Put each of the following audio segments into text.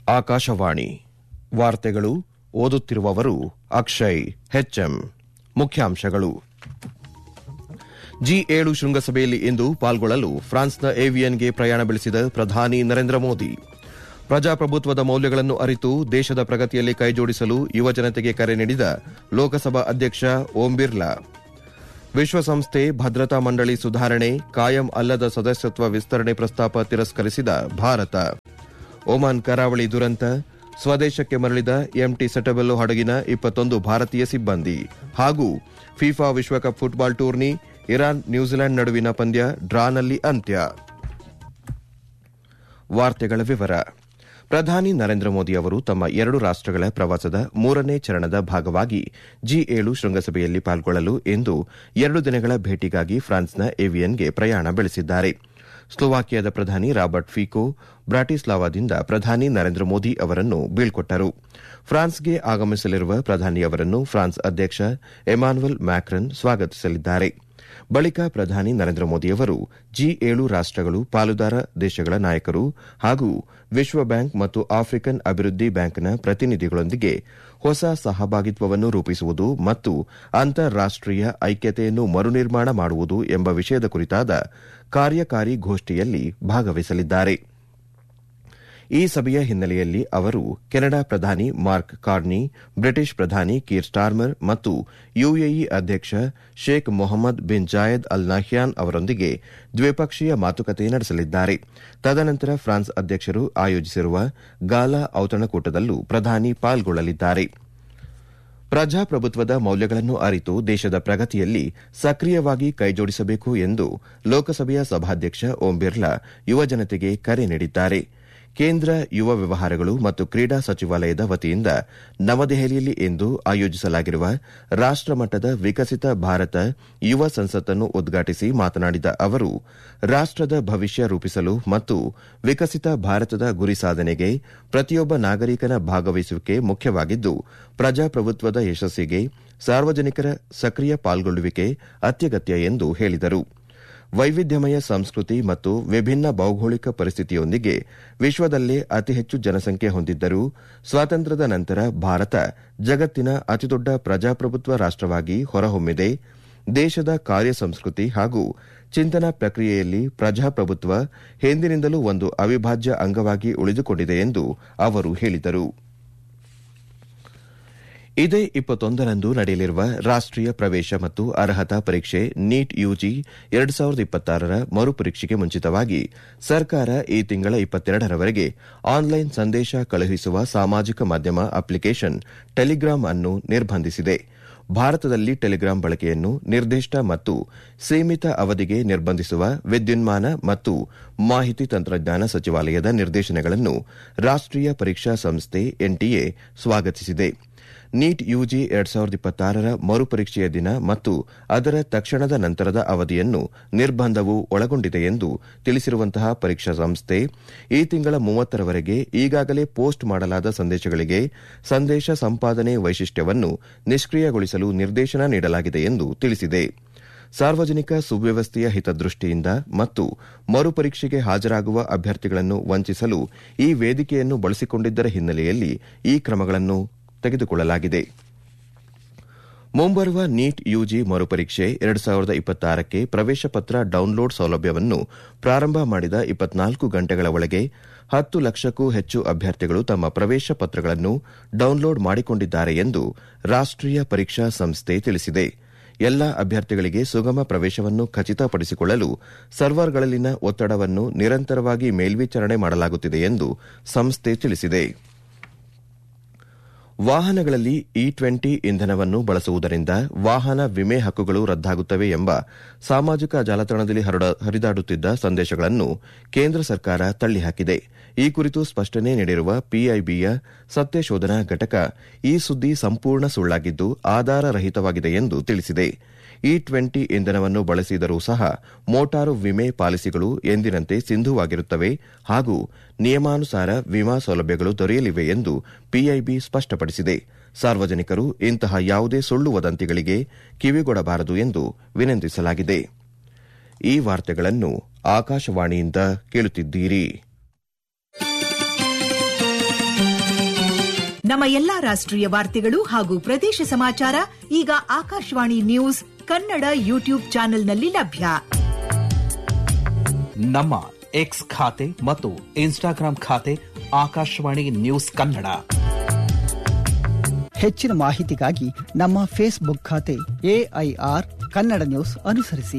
ಆಕಾಶವಾಣಿ ವಾರ್ತೆಗಳು ಓದುತ್ತಿರುವವರು ಅಕ್ಷಯ್ ಹೆಚ್ಎಂ ಮುಖ್ಯಾಂಶಗಳು ಜಿ ಏಳು ಶೃಂಗಸಭೆಯಲ್ಲಿ ಇಂದು ಪಾಲ್ಗೊಳ್ಳಲು ಫ್ರಾನ್ಸ್ನ ಏವಿಯನ್ಗೆ ಪ್ರಯಾಣ ಬೆಳೆಸಿದ ಪ್ರಧಾನಿ ನರೇಂದ್ರ ಮೋದಿ ಪ್ರಜಾಪ್ರಭುತ್ವದ ಮೌಲ್ಯಗಳನ್ನು ಅರಿತು ದೇಶದ ಪ್ರಗತಿಯಲ್ಲಿ ಕೈಜೋಡಿಸಲು ಯುವಜನತೆಗೆ ಕರೆ ನೀಡಿದ ಲೋಕಸಭಾ ಅಧ್ಯಕ್ಷ ಓಂ ಬಿರ್ಲಾ ವಿಶ್ವಸಂಸ್ಥೆ ಭದ್ರತಾ ಮಂಡಳಿ ಸುಧಾರಣೆ ಕಾಯಂ ಅಲ್ಲದ ಸದಸ್ಯತ್ವ ವಿಸ್ತರಣೆ ಪ್ರಸ್ತಾಪ ತಿರಸ್ಕರಿಸಿದ ಭಾರತ ಒಮಾನ್ ಕರಾವಳಿ ದುರಂತ ಸ್ವದೇಶಕ್ಕೆ ಮರಳಿದ ಎಂಟಿ ಸೆಟಬೆಲ್ಲೋ ಹಡಗಿನ ಇಪ್ಪತ್ತೊಂದು ಭಾರತೀಯ ಸಿಬ್ಬಂದಿ ಹಾಗೂ ಫಿಫಾ ವಿಶ್ವಕಪ್ ಫುಟ್ಬಾಲ್ ಟೂರ್ನಿ ಇರಾನ್ ನ್ಯೂಜಿಲೆಂಡ್ ನಡುವಿನ ಪಂದ್ಯ ಡ್ರಾನಲ್ಲಿ ಅಂತ್ಯ ವಾರ್ತೆಗಳ ವಿವರ ಪ್ರಧಾನಿ ನರೇಂದ್ರ ಮೋದಿ ಅವರು ತಮ್ಮ ಎರಡು ರಾಷ್ಟಗಳ ಪ್ರವಾಸದ ಮೂರನೇ ಚರಣದ ಭಾಗವಾಗಿ ಜಿ ಏಳು ಶೃಂಗಸಭೆಯಲ್ಲಿ ಪಾಲ್ಗೊಳ್ಳಲು ಇಂದು ಎರಡು ದಿನಗಳ ಭೇಟಿಗಾಗಿ ಫ್ರಾನ್ಸ್ನ ಏವಿಯನ್ಗೆ ಪ್ರಯಾಣ ಬೆಳೆಸಿದ್ದಾರೆ ಸ್ಲೋವಾಕಿಯಾದ ಪ್ರಧಾನಿ ರಾಬರ್ಟ್ ಫಿಕೋ ಬ್ರಾಟಿಸ್ಲಾವಾದಿಂದ ಪ್ರಧಾನಿ ನರೇಂದ್ರ ಮೋದಿ ಅವರನ್ನು ಬೀಳ್ಕೊಟ್ಟರು ಫ್ರಾನ್ಸ್ಗೆ ಆಗಮಿಸಲಿರುವ ಪ್ರಧಾನಿ ಅವರನ್ನು ಫ್ರಾನ್ಸ್ ಅಧ್ಯಕ್ಷ ಎಮಾನ್ಯುಯಲ್ ಮ್ಯಾಕ್ರನ್ ಸ್ವಾಗತಿಸಲಿದ್ದಾರೆ ಬಳಿಕ ಪ್ರಧಾನಿ ನರೇಂದ್ರ ಮೋದಿಯವರು ಜಿ ಏಳು ರಾಷ್ಟಗಳು ಪಾಲುದಾರ ದೇಶಗಳ ನಾಯಕರು ಹಾಗೂ ವಿಶ್ವ ಬ್ಯಾಂಕ್ ಮತ್ತು ಆಫ್ರಿಕನ್ ಅಭಿವೃದ್ಧಿ ಬ್ಯಾಂಕ್ನ ಪ್ರತಿನಿಧಿಗಳೊಂದಿಗೆ ಹೊಸ ಸಹಭಾಗಿತ್ವವನ್ನು ರೂಪಿಸುವುದು ಮತ್ತು ಅಂತಾರಾಷ್ಟೀಯ ಐಕ್ಯತೆಯನ್ನು ಮರುನಿರ್ಮಾಣ ಮಾಡುವುದು ಎಂಬ ವಿಷಯದ ಕುರಿತಾದ ಕಾರ್ಯಕಾರಿ ಗೋಷ್ಠಿಯಲ್ಲಿ ಭಾಗವಹಿಸಲಿದ್ದಾರೆ ಈ ಸಭೆಯ ಹಿನ್ನೆಲೆಯಲ್ಲಿ ಅವರು ಕೆನಡಾ ಪ್ರಧಾನಿ ಮಾರ್ಕ್ ಕಾರ್ನಿ ಬ್ರಿಟಿಷ್ ಪ್ರಧಾನಿ ಕೀರ್ ಸ್ಟಾರ್ಮರ್ ಮತ್ತು ಯುಎಇ ಅಧ್ಯಕ್ಷ Sheikh Mohammed bin Zayed Al Nahyan ಅವರೊಂದಿಗೆ ದ್ವಿಪಕ್ಷೀಯ ಮಾತುಕತೆ ನಡೆಸಲಿದ್ದಾರೆ ತದನಂತರ ಫ್ರಾನ್ಸ್ ಅಧ್ಯಕ್ಷರು ಆಯೋಜಿಸಿರುವ ಗಾಲಾ ಔತಣಕೂಟದಲ್ಲೂ ಪ್ರಧಾನಿ ಪಾಲ್ಗೊಳ್ಳಲಿದ್ದಾರೆ ಪ್ರಜಾಪ್ರಭುತ್ವದ ಮೌಲ್ಯಗಳನ್ನು ಅರಿತು ದೇಶದ ಪ್ರಗತಿಯಲ್ಲಿ ಸಕ್ರಿಯವಾಗಿ ಕೈಜೋಡಿಸಬೇಕು ಎಂದು ಲೋಕಸಭೆಯ ಸಭಾಧ್ಯಕ್ಷ ಓಂ ಬಿರ್ಲಾ ಯುವಜನತೆಗೆ ಕರೆ ನೀಡಿದ್ದಾರೆ ಕೇಂದ್ರ ಯುವ ವ್ಯವಹಾರಗಳು ಮತ್ತು ಕ್ರೀಡಾ ಸಚಿವಾಲಯದ ವತಿಯಿಂದ ನವದೆಹಲಿಯಲ್ಲಿ ಇಂದು ಆಯೋಜಿಸಲಾಗಿರುವ ರಾಷ್ಟಮಟ್ಟದ ವಿಕಸಿತ ಭಾರತ ಯುವ ಸಂಸತ್ತನ್ನು ಉದ್ಘಾಟಿಸಿ ಮಾತನಾಡಿದ ಅವರು ರಾಷ್ಟದ ಭವಿಷ್ಯ ರೂಪಿಸಲು ಮತ್ತು ವಿಕಸಿತ ಭಾರತದ ಗುರಿ ಸಾಧನೆಗೆ ಪ್ರತಿಯೊಬ್ಬ ನಾಗರಿಕನ ಭಾಗವಹಿಸುವಿಕೆ ಮುಖ್ಯವಾಗಿದ್ದು ಪ್ರಜಾಪ್ರಭುತ್ವದ ಯಶಸ್ಸಿಗೆ ಸಾರ್ವಜನಿಕರ ಸಕ್ರಿಯ ಪಾಲ್ಗೊಳ್ಳುವಿಕೆ ಅತ್ಯಗತ್ಯ ಎಂದು ಹೇಳಿದರು ವೈವಿಧ್ಯಮಯ ಸಂಸ್ಕೃತಿ ಮತ್ತು ವಿಭಿನ್ನ ಭೌಗೋಳಿಕ ಪರಿಸ್ಥಿತಿಯೊಂದಿಗೆ ವಿಶ್ವದಲ್ಲೇ ಅತಿ ಹೆಚ್ಚು ಜನಸಂಖ್ಯೆ ಹೊಂದಿದ್ದರೂ ಸ್ವಾತಂತ್ರ್ಯದ ನಂತರ ಭಾರತ ಜಗತ್ತಿನ ಅತಿದೊಡ್ಡ ಪ್ರಜಾಪ್ರಭುತ್ವ ರಾಷ್ಟವಾಗಿ ಹೊರಹೊಮ್ಮಿದೆ ದೇಶದ ಕಾರ್ಯ ಸಂಸ್ಕೃತಿ ಹಾಗೂ ಚಿಂತನಾ ಪ್ರಕ್ರಿಯೆಯಲ್ಲಿ ಪ್ರಜಾಪ್ರಭುತ್ವ ಹಿಂದಿನಿಂದಲೂ ಒಂದು ಅವಿಭಾಜ್ಯ ಅಂಗವಾಗಿ ಉಳಿದುಕೊಂಡಿದೆ ಎಂದು ಅವರು ಹೇಳಿದರು ಇದೇ ಇಪ್ಪತ್ತೊಂದರಂದು ನಡೆಯಲಿರುವ ರಾಷ್ಟೀಯ ಪ್ರವೇಶ ಮತ್ತು ಅರ್ಹತಾ ಪರೀಕ್ಷೆ ನೀಟ್ ಯುಜಿ ಎರಡು ಸಾವಿರದ ಇಪ್ಪತ್ತಾರರ ಮರುಪರೀಕ್ಷೆಗೆ ಮುಂಚಿತವಾಗಿ ಸರ್ಕಾರ ಈ ತಿಂಗಳ ಇಪ್ಪತ್ತೆರಡರವರೆಗೆ ಆನ್ಲೈನ್ ಸಂದೇಶ ಕಳುಹಿಸುವ ಸಾಮಾಜಿಕ ಮಾಧ್ಯಮ ಅಪ್ಲಿಕೇಶನ್ ಟೆಲಿಗ್ರಾಂ ಅನ್ನು ನಿರ್ಬಂಧಿಸಿದೆ ಭಾರತದಲ್ಲಿ ಟೆಲಿಗ್ರಾಂ ಬಳಕೆಯನ್ನು ನಿರ್ದಿಷ್ಟ ಮತ್ತು ಸೀಮಿತ ಅವಧಿಗೆ ನಿರ್ಬಂಧಿಸುವ ವಿದ್ಯುನ್ಮಾನ ಮತ್ತು ಮಾಹಿತಿ ತಂತ್ರಜ್ಞಾನ ಸಚಿವಾಲಯದ ನಿರ್ದೇಶನಗಳನ್ನು ರಾಷ್ಟೀಯ ಪರೀಕ್ಷಾ ಸಂಸ್ಥೆ ಎನ್ಟಿಎ ಸ್ವಾಗತಿಸಿದೆ ನೀಟ್ ಯುಜಿ ಎರಡ್ ಸಾವಿರದ ಇಪ್ಪತ್ತಾರರ ಮರುಪರೀಕ್ಷೆಯ ದಿನ ಮತ್ತು ಅದರ ತಕ್ಷಣದ ನಂತರದ ಅವಧಿಯನ್ನು ನಿರ್ಬಂಧವು ಒಳಗೊಂಡಿದೆ ಎಂದು ತಿಳಿಸಿರುವಂತಹ ಪರೀಕ್ಷಾ ಸಂಸ್ಥೆ ಈ ತಿಂಗಳ ಮೂವತ್ತರವರೆಗೆ ಈಗಾಗಲೇ ಪೋಸ್ಟ್ ಮಾಡಲಾದ ಸಂದೇಶಗಳಿಗೆ ಸಂದೇಶ ಸಂಪಾದನೆ ವೈಶಿಷ್ಟ್ಯವನ್ನು ನಿಷ್ಕ್ರಿಯಗೊಳಿಸಲು ನಿರ್ದೇಶನ ನೀಡಲಾಗಿದೆ ಎಂದು ತಿಳಿಸಿದೆ ಸಾರ್ವಜನಿಕ ಸುವ್ಯವಸ್ಥೆಯ ಹಿತದೃಷ್ಟಿಯಿಂದ ಮತ್ತು ಮರುಪರೀಕ್ಷೆಗೆ ಹಾಜರಾಗುವ ಅಭ್ಯರ್ಥಿಗಳನ್ನು ವಂಚಿಸಲು ಈ ವೇದಿಕೆಯನ್ನು ಬಳಸಿಕೊಂಡಿದ್ದರ ಹಿನ್ನೆಲೆಯಲ್ಲಿ ಈ ಕ್ರಮಗಳನ್ನು ತೆಗೆದುಕೊಳ್ಳಲಾಗಿದೆ ಮುಂಬರುವ ನೀಟ್ ಯುಜಿ ಮರುಪರೀಕ್ಷೆ ಎರಡು ಸಾವಿರದ ಇಪ್ಪತ್ತಾರಕ್ಕೆ ಪ್ರವೇಶ ಪತ್ರ ಡೌನ್ಲೋಡ್ ಸೌಲಭ್ಯವನ್ನು ಪ್ರಾರಂಭ ಮಾಡಿದ ಇಪ್ಪತ್ನಾಲ್ಕು ಗಂಟೆಗಳ ಒಳಗೆ ಹತ್ತು ಲಕ್ಷಕ್ಕೂ ಹೆಚ್ಚು ಅಭ್ಯರ್ಥಿಗಳು ತಮ್ಮ ಪ್ರವೇಶ ಪತ್ರಗಳನ್ನು ಡೌನ್ಲೋಡ್ ಮಾಡಿಕೊಂಡಿದ್ದಾರೆ ಎಂದು ರಾಷ್ಟೀಯ ಪರೀಕ್ಷಾ ಸಂಸ್ಥೆ ತಿಳಿಸಿದೆ ಎಲ್ಲಾ ಅಭ್ಯರ್ಥಿಗಳಿಗೆ ಸುಗಮ ಪ್ರವೇಶವನ್ನು ಖಚಿತಪಡಿಸಿಕೊಳ್ಳಲು ಸರ್ವರ್ಗಳಲ್ಲಿನ ಒತ್ತಡವನ್ನು ನಿರಂತರವಾಗಿ ಮೇಲ್ವಿಚಾರಣೆ ಮಾಡಲಾಗುತ್ತಿದೆ ಎಂದು ಸಂಸ್ಥೆ ತಿಳಿಸಿದೆ ವಾಹನಗಳಲ್ಲಿ ಇ ಟ್ವೆಂಟಿ ಇಂಧನವನ್ನು ಬಳಸುವುದರಿಂದ ವಾಹನ ವಿಮೆ ಹಕ್ಕುಗಳು ರದ್ದಾಗುತ್ತವೆ ಎಂಬ ಸಾಮಾಜಿಕ ಜಾಲತಾಣದಲ್ಲಿ ಹರಿದಾಡುತ್ತಿದ್ದ ಸಂದೇಶಗಳನ್ನು ಕೇಂದ್ರ ಸರ್ಕಾರ ತಳ್ಳಿಹಾಕಿದೆ ಈ ಕುರಿತು ಸ್ಪಷ್ಟನೆ ನೀಡಿರುವ ಪಿಐಬಿಯ ಸತ್ಯಶೋಧನಾ ಘಟಕ ಈ ಸುದ್ದಿ ಸಂಪೂರ್ಣ ಸುಳ್ಳಾಗಿದ್ದು ಆಧಾರ ರಹಿತವಾಗಿದೆ ಎಂದು ತಿಳಿಸಿದೆ ಇ ಟ್ವೆಂಟಿ ಇಂಧನವನ್ನು ಬಳಸಿದರೂ ಸಹ ಮೋಟಾರು ವಿಮೆ ಪಾಲಿಸಿಗಳು ಎಂದಿನಂತೆ ಸಿಂಧುವಾಗಿರುತ್ತವೆ ಹಾಗೂ ನಿಯಮಾನುಸಾರ ವಿಮಾ ಸೌಲಭ್ಯಗಳು ದೊರೆಯಲಿವೆ ಎಂದು ಪಿಐಬಿ ಸ್ಪಷ್ಟಪಡಿಸಿದೆ ಸಾರ್ವಜನಿಕರು ಇಂತಹ ಯಾವುದೇ ಸುಳ್ಳು ವದಂತಿಗಳಿಗೆ ಕಿವಿಗೊಡಬಾರದು ಎಂದು ವಿನಂತಿಸಲಾಗಿದೆ ಈ ವಾರ್ತೆಗಳನ್ನು ಆಕಾಶವಾಣಿಯಿಂದ ಕೇಳುತ್ತಿದ್ದೀರಿ ನಮ್ಮ ಎಲ್ಲಾ ರಾಷ್ಟ್ರೀಯ ವಾರ್ತೆಗಳು ಹಾಗೂ ಪ್ರದೇಶ ಸಮಾಚಾರ ಈಗ ಆಕಾಶವಾಣಿ ನ್ಯೂಸ್ ಕನ್ನಡ ಯೂಟ್ಯೂಬ್ ಚಾನೆಲ್ನಲ್ಲಿ ಲಭ್ಯ ನಮ್ಮ ಎಕ್ಸ್ ಖಾತೆ ಮತ್ತು ಇನ್ಸ್ಟಾಗ್ರಾಂ ಖಾತೆ ಆಕಾಶವಾಣಿ ನ್ಯೂಸ್ ಕನ್ನಡ ಹೆಚ್ಚಿನ ಮಾಹಿತಿಗಾಗಿ ನಮ್ಮ ಫೇಸ್ಬುಕ್ ಖಾತೆ ಎಐಆರ್ ಕನ್ನಡ ನ್ಯೂಸ್ ಅನುಸರಿಸಿ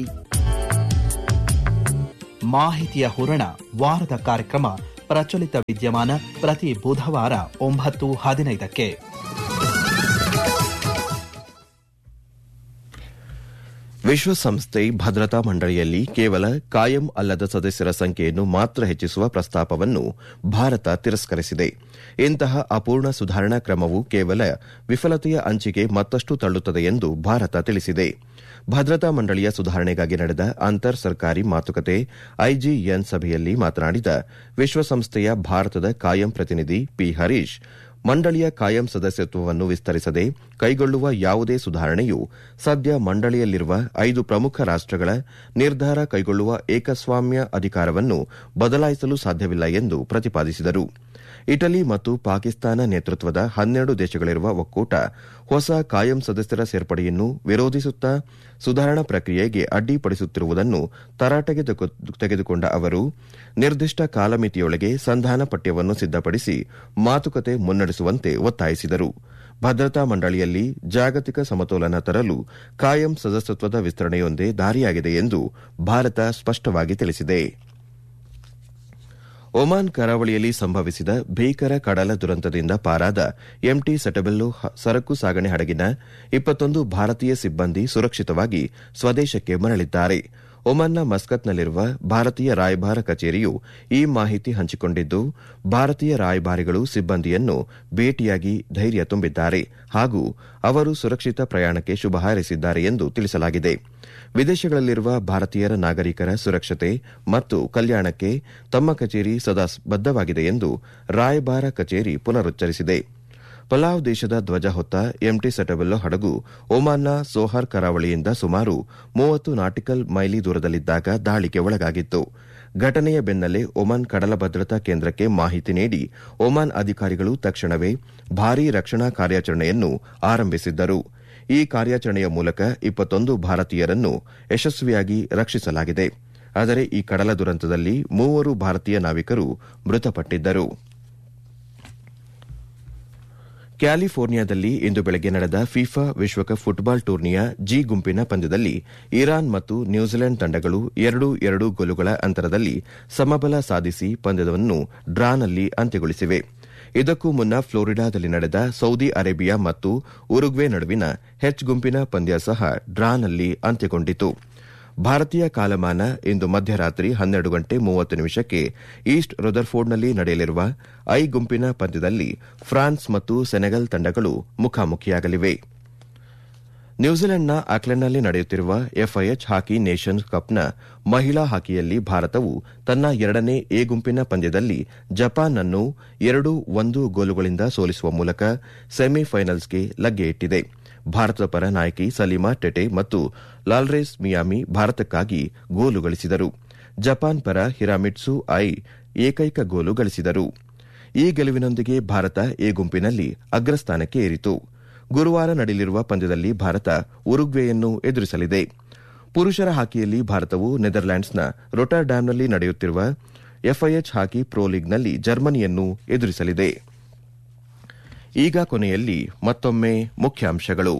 ಮಾಹಿತಿಯ ಹೂರಣ ವಾರದ ಕಾರ್ಯಕ್ರಮ ಪ್ರಚಲಿತ ವಿದ್ಯಮಾನ ಪ್ರತಿ ಬುಧವಾರ ಒಂಬತ್ತು ಹದಿನೈದಕ್ಕೆ ವಿಶ್ವಸಂಸ್ಥೆ ಭದ್ರತಾ ಮಂಡಳಿಯಲ್ಲಿ ಕೇವಲ ಕಾಯಂ ಅಲ್ಲದ ಸದಸ್ಯರ ಸಂಖ್ಯೆಯನ್ನು ಮಾತ್ರ ಹೆಚ್ಚಿಸುವ ಪ್ರಸ್ತಾಪವನ್ನು ಭಾರತ ತಿರಸ್ಕರಿಸಿದೆ ಇಂತಹ ಅಪೂರ್ಣ ಸುಧಾರಣಾ ಕ್ರಮವು ಕೇವಲ ವಿಫಲತೆಯ ಅಂಚಿಗೆ ಮತ್ತಷ್ಟು ತಳ್ಳುತ್ತದೆ ಎಂದು ಭಾರತ ತಿಳಿಸಿದೆ ಭದ್ರತಾ ಮಂಡಳಿಯ ಸುಧಾರಣೆಗಾಗಿ ನಡೆದ ಅಂತರ್ ಸರ್ಕಾರಿ ಮಾತುಕತೆ ಐಜಿಎನ್ ಸಭೆಯಲ್ಲಿ ಮಾತನಾಡಿದ ವಿಶ್ವಸಂಸ್ಥೆಯ ಭಾರತದ ಕಾಯಂ ಪ್ರತಿನಿಧಿ ಪಿ ಹರೀಶ್ ಮಂಡಳಿಯ ಕಾಯಂ ಸದಸ್ಯತ್ವವನ್ನು ವಿಸ್ತರಿಸದೆ ಕೈಗೊಳ್ಳುವ ಯಾವುದೇ ಸುಧಾರಣೆಯು ಸದ್ಯ ಮಂಡಳಿಯಲ್ಲಿರುವ ಐದು ಪ್ರಮುಖ ರಾಷ್ಟಗಳ ನಿರ್ಧಾರ ಕೈಗೊಳ್ಳುವ ಏಕಸ್ವಾಮ್ಯ ಅಧಿಕಾರವನ್ನು ಬದಲಾಯಿಸಲು ಸಾಧ್ಯವಿಲ್ಲ ಎಂದು ಪ್ರತಿಪಾದಿಸಿದರು ಇಟಲಿ ಮತ್ತು ಪಾಕಿಸ್ತಾನ ನೇತೃತ್ವದ ಹನ್ನೆರಡು ದೇಶಗಳಿರುವ ಒಕ್ಕೂಟ ಹೊಸ ಕಾಯಂ ಸದಸ್ಯರ ಸೇರ್ಪಡೆಯನ್ನು ವಿರೋಧಿಸುತ್ತಾ ಸುಧಾರಣಾ ಪ್ರಕ್ರಿಯೆಗೆ ಅಡ್ಡಿಪಡಿಸುತ್ತಿರುವುದನ್ನು ತರಾಟೆಗೆ ತೆಗೆದುಕೊಂಡ ಅವರು ನಿರ್ದಿಷ್ಟ ಕಾಲಮಿತಿಯೊಳಗೆ ಸಂಧಾನ ಪಠ್ಯವನ್ನು ಸಿದ್ದಪಡಿಸಿ ಮಾತುಕತೆ ಮುನ್ನಡೆಸುವಂತೆ ಒತ್ತಾಯಿಸಿದರು ಭದ್ರತಾ ಮಂಡಳಿಯಲ್ಲಿ ಜಾಗತಿಕ ಸಮತೋಲನ ತರಲು ಕಾಯಂ ಸದಸ್ಯತ್ವದ ವಿಸ್ತರಣೆಯೊಂದೇ ದಾರಿಯಾಗಿದೆ ಎಂದು ಭಾರತ ಸ್ಪಷ್ಟವಾಗಿ ತಿಳಿಸಿದೆ ಒಮಾನ್ ಕರಾವಳಿಯಲ್ಲಿ ಸಂಭವಿಸಿದ ಭೀಕರ ಕಡಲ ದುರಂತದಿಂದ ಪಾರಾದ ಎಂಟಿ ಸೆಟಬೆಲ್ಲೋ ಸರಕು ಸಾಗಣೆ ಹಡಗಿನ ಇಪ್ಪತ್ತೊಂದು ಭಾರತೀಯ ಸಿಬ್ಬಂದಿ ಸುರಕ್ಷಿತವಾಗಿ ಸ್ವದೇಶಕ್ಕೆ ಮರಳಿದ್ದಾರೆ ಒಮನ್ನ ಮಸ್ಕತ್ನಲ್ಲಿರುವ ಭಾರತೀಯ ರಾಯಭಾರ ಕಚೇರಿಯು ಈ ಮಾಹಿತಿ ಹಂಚಿಕೊಂಡಿದ್ದು ಭಾರತೀಯ ರಾಯಭಾರಿಗಳು ಸಿಬ್ಬಂದಿಯನ್ನು ಭೇಟಿಯಾಗಿ ಧೈರ್ಯ ತುಂಬಿದ್ದಾರೆ ಹಾಗೂ ಅವರು ಸುರಕ್ಷಿತ ಪ್ರಯಾಣಕ್ಕೆ ಶುಭ ಹಾರೈಸಿದ್ದಾರೆ ಎಂದು ತಿಳಿಸಲಾಗಿದೆ ವಿದೇಶಗಳಲ್ಲಿರುವ ಭಾರತೀಯರ ನಾಗರಿಕರ ಸುರಕ್ಷತೆ ಮತ್ತು ಕಲ್ಯಾಣಕ್ಕೆ ತಮ್ಮ ಕಚೇರಿ ಸದಾ ಬದ್ದವಾಗಿದೆ ಎಂದು ರಾಯಭಾರ ಕಚೇರಿ ಪುನರುಚ್ಚರಿಸಿದೆ ಪಲಾವ್ ದೇಶದ ಧ್ವಜ ಹೊತ್ತ ಎಂಟಿ ಸೆಟಬೆಲ್ಲೋ ಹಡಗು ಒಮಾನ್ನ ಸೋಹಾರ್ ಕರಾವಳಿಯಿಂದ ಸುಮಾರು ಮೂವತ್ತು ನಾಟಿಕಲ್ ಮೈಲಿ ದೂರದಲ್ಲಿದ್ದಾಗ ದಾಳಿಗೆ ಒಳಗಾಗಿತ್ತು ಘಟನೆಯ ಬೆನ್ನಲ್ಲೇ ಒಮಾನ್ ಕಡಲ ಭದ್ರತಾ ಕೇಂದ್ರಕ್ಕೆ ಮಾಹಿತಿ ನೀಡಿ ಒಮಾನ್ ಅಧಿಕಾರಿಗಳು ತಕ್ಷಣವೇ ಭಾರೀ ರಕ್ಷಣಾ ಕಾರ್ಯಾಚರಣೆಯನ್ನು ಆರಂಭಿಸಿದ್ದರು ಈ ಕಾರ್ಯಾಚರಣೆಯ ಮೂಲಕ ಇಪ್ಪತ್ತೊಂದು ಭಾರತೀಯರನ್ನು ಯಶಸ್ವಿಯಾಗಿ ರಕ್ಷಿಸಲಾಗಿದೆ ಆದರೆ ಈ ಕಡಲ ದುರಂತದಲ್ಲಿ ಮೂವರು ಭಾರತೀಯ ನಾವಿಕರು ಮೃತಪಟ್ಟಿದ್ದರು ಕ್ಯಾಲಿಫೋರ್ನಿಯಾದಲ್ಲಿ ಇಂದು ಬೆಳಗ್ಗೆ ನಡೆದ ಫಿಫಾ ವಿಶ್ವಕಪ್ ಫುಟ್ಬಾಲ್ ಟೂರ್ನಿಯ ಜಿ ಗುಂಪಿನ ಪಂದ್ಯದಲ್ಲಿ ಇರಾನ್ ಮತ್ತು ನ್ಯೂಜಿಲೆಂಡ್ ತಂಡಗಳು ಎರಡು ಎರಡು ಗೋಲುಗಳ ಅಂತರದಲ್ಲಿ ಸಮಬಲ ಸಾಧಿಸಿ ಪಂದ್ಯವನ್ನು ಡ್ರಾನಲ್ಲಿ ಅಂತ್ಯಗೊಳಿಸಿವೆ ಇದಕ್ಕೂ ಮುನ್ನ ಫ್ಲೋರಿಡಾದಲ್ಲಿ ನಡೆದ ಸೌದಿ ಅರೇಬಿಯಾ ಮತ್ತು ಉರುಗ್ವೆ ನಡುವಿನ ಹೆಚ್ ಗುಂಪಿನ ಪಂದ್ಯ ಸಹ ಡ್ರಾನಲ್ಲಿ ಅಂತ್ಯಗೊಂಡಿತು ಭಾರತೀಯ ಕಾಲಮಾನ ಇಂದು ಮಧ್ಯರಾತ್ರಿ ಹನ್ನೆರಡು ಗಂಟೆ ಮೂವತ್ತು ನಿಮಿಷಕ್ಕೆ ಈಸ್ಟ್ ರೊದರ್ಫೋರ್ಡ್ನಲ್ಲಿ ನಡೆಯಲಿರುವ ಐ ಗುಂಪಿನ ಪಂದ್ಯದಲ್ಲಿ ಫ್ರಾನ್ಸ್ ಮತ್ತು ಸೆನೆಗಲ್ ತಂಡಗಳು ಮುಖಾಮುಖಿಯಾಗಲಿವೆ ನ್ಯೂಜಿಲೆಂಡ್ನ ಆಕ್ಲೆಂಡ್ನಲ್ಲಿ ನಡೆಯುತ್ತಿರುವ ಎಫ್ಐಎಚ್ ಹಾಕಿ ನೇಷನ್ಸ್ ಕಪ್ನ ಮಹಿಳಾ ಹಾಕಿಯಲ್ಲಿ ಭಾರತವು ತನ್ನ ಎರಡನೇ ಎ ಗುಂಪಿನ ಪಂದ್ಯದಲ್ಲಿ ಜಪಾನ್ ಅನ್ನು ಎರಡು ಒಂದು ಗೋಲುಗಳಿಂದ ಸೋಲಿಸುವ ಮೂಲಕ ಸೆಮಿಫೈನಲ್ಸ್ಗೆ ಲಗ್ಗೆ ಇಟ್ಟಿದೆ ಭಾರತದ ಪರ ನಾಯಕಿ ಸಲೀಮಾ ಟೆಟೆ ಮತ್ತು ಲಾಲ್ರೇಸ್ ಮಿಯಾಮಿ ಭಾರತಕ್ಕಾಗಿ ಗೋಲು ಗಳಿಸಿದರು ಜಪಾನ್ ಪರ ಹಿರಾಮಿಟ್ಸು ಐ ಏಕೈಕ ಗೋಲು ಗಳಿಸಿದರು ಈ ಗೆಲುವಿನೊಂದಿಗೆ ಭಾರತ ಎ ಗುಂಪಿನಲ್ಲಿ ಅಗ್ರಸ್ಥಾನಕ್ಕೆ ಏರಿತು ಗುರುವಾರ ನಡೆಯಲಿರುವ ಪಂದ್ಯದಲ್ಲಿ ಭಾರತ ಉರುಗ್ವೆಯನ್ನು ಎದುರಿಸಲಿದೆ ಪುರುಷರ ಹಾಕಿಯಲ್ಲಿ ಭಾರತವು ನೆದರ್ಲ್ಯಾಂಡ್ಸ್ನ ರೊಟರ್ಡ್ಯಾಮ್ನಲ್ಲಿ ನಡೆಯುತ್ತಿರುವ ಎಫ್ಐಎಚ್ ಹಾಕಿ ಪ್ರೊ ಲೀಗ್ನಲ್ಲಿ ಜರ್ಮನಿಯನ್ನು ಎದುರಿಸಲಿದೆ ಈಗ ಕೊನೆಯಲ್ಲಿ ಮತ್ತೊಮ್ಮೆ ಮುಖ್ಯಾಂಶಗಳು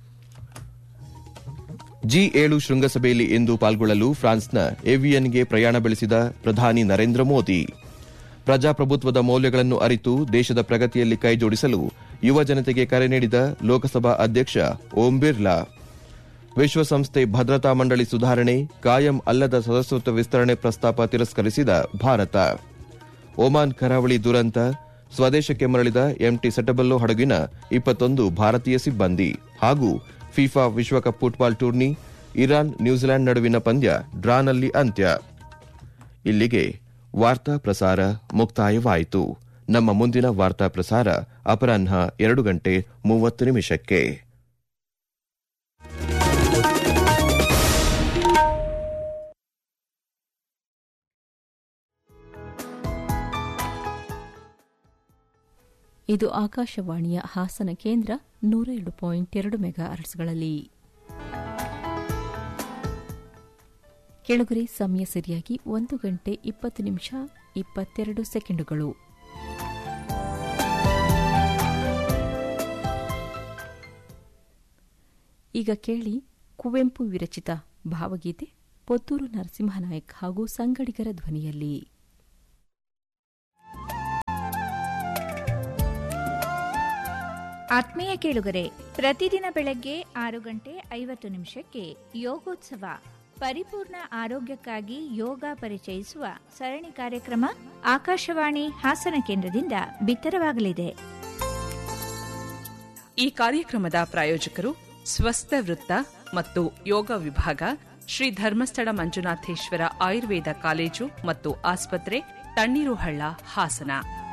ಜಿ ಏಳು ಶೃಂಗಸಭೆಯಲ್ಲಿ ಇಂದು ಪಾಲ್ಗೊಳ್ಳಲು ಫ್ರಾನ್ಸ್ನ ಏವಿಯನ್ಗೆ ಪ್ರಯಾಣ ಬೆಳೆಸಿದ ಪ್ರಧಾನಿ ನರೇಂದ್ರ ಮೋದಿ ಪ್ರಜಾಪ್ರಭುತ್ವದ ಮೌಲ್ಯಗಳನ್ನು ಅರಿತು ದೇಶದ ಪ್ರಗತಿಯಲ್ಲಿ ಕೈಜೋಡಿಸಲು ಯುವ ಜನತೆಗೆ ಕರೆ ನೀಡಿದ ಲೋಕಸಭಾ ಅಧ್ಯಕ್ಷ ಓಂ ಬಿರ್ಲಾ ವಿಶ್ವಸಂಸ್ಥೆ ಭದ್ರತಾ ಮಂಡಳಿ ಸುಧಾರಣೆ ಕಾಯಂ ಅಲ್ಲದ ಸದಸ್ಯತ್ವ ವಿಸ್ತರಣೆ ಪ್ರಸ್ತಾಪ ತಿರಸ್ಕರಿಸಿದ ಭಾರತ ಒಮಾನ್ ಕರಾವಳಿ ದುರಂತ ಸ್ವದೇಶಕ್ಕೆ ಮರಳಿದ ಎಂಟಿ ಸೆಟಬಲ್ಲೋ ಹಡಗಿನ ಇಪ್ಪತ್ತೊಂದು ಭಾರತೀಯ ಸಿಬ್ಬಂದಿ ಹಾಗೂ ಫಿಫಾ ವಿಶ್ವಕಪ್ ಫುಟ್ಬಾಲ್ ಟೂರ್ನಿ ಇರಾನ್ ನ್ಯೂಜಿಲೆಂಡ್ ನಡುವಿನ ಪಂದ್ಯ ಡ್ರಾನಲ್ಲಿ ಅಂತ್ಯ ಇಲ್ಲಿಗೆ ವಾರ್ತಾ ಪ್ರಸಾರ ಮುಕ್ತಾಯವಾಯಿತು ನಮ್ಮ ಮುಂದಿನ ವಾರ್ತಾ ಪ್ರಸಾರ ಅಪರಾಹ್ನ ಎರಡು ಗಂಟೆ ಮೂವತ್ತು ನಿಮಿಷಕ್ಕೆ ಇದು ಆಕಾಶವಾಣಿಯ ಹಾಸನ ಕೇಂದ್ರ ನೂರ ಎರಡು ಪಾಯಿಂಟ್ ಎರಡು ಮೆಗಾ ಅರ್ಟ್ಸ್ಗಳಲ್ಲಿ ಕೆಳಗರೆ ಸಮಯ ಸರಿಯಾಗಿ ಒಂದು ಗಂಟೆ ಇಪ್ಪತ್ತು ನಿಮಿಷ ಇಪ್ಪತ್ತೆರಡು ಸೆಕೆಂಡುಗಳು ಈಗ ಕೇಳಿ ಕುವೆಂಪು ವಿರಚಿತ ಭಾವಗೀತೆ ಪೊತ್ತೂರು ನರಸಿಂಹನಾಯಕ್ ಹಾಗೂ ಸಂಗಡಿಗರ ಧ್ವನಿಯಲ್ಲಿ ಆತ್ಮೀಯ ಕೇಳುಗರೆ ಪ್ರತಿದಿನ ಬೆಳಗ್ಗೆ ಆರು ಗಂಟೆ ಐವತ್ತು ನಿಮಿಷಕ್ಕೆ ಯೋಗೋತ್ಸವ ಪರಿಪೂರ್ಣ ಆರೋಗ್ಯಕ್ಕಾಗಿ ಯೋಗ ಪರಿಚಯಿಸುವ ಸರಣಿ ಕಾರ್ಯಕ್ರಮ ಆಕಾಶವಾಣಿ ಹಾಸನ ಕೇಂದ್ರದಿಂದ ಬಿತ್ತರವಾಗಲಿದೆ ಈ ಕಾರ್ಯಕ್ರಮದ ಪ್ರಾಯೋಜಕರು ಸ್ವಸ್ಥ ವೃತ್ತ ಮತ್ತು ಯೋಗ ವಿಭಾಗ ಶ್ರೀ ಧರ್ಮಸ್ಥಳ ಮಂಜುನಾಥೇಶ್ವರ ಆಯುರ್ವೇದ ಕಾಲೇಜು ಮತ್ತು ಆಸ್ಪತ್ರೆ ತಣ್ಣೀರುಹಳ್ಳ ಹಾಸನ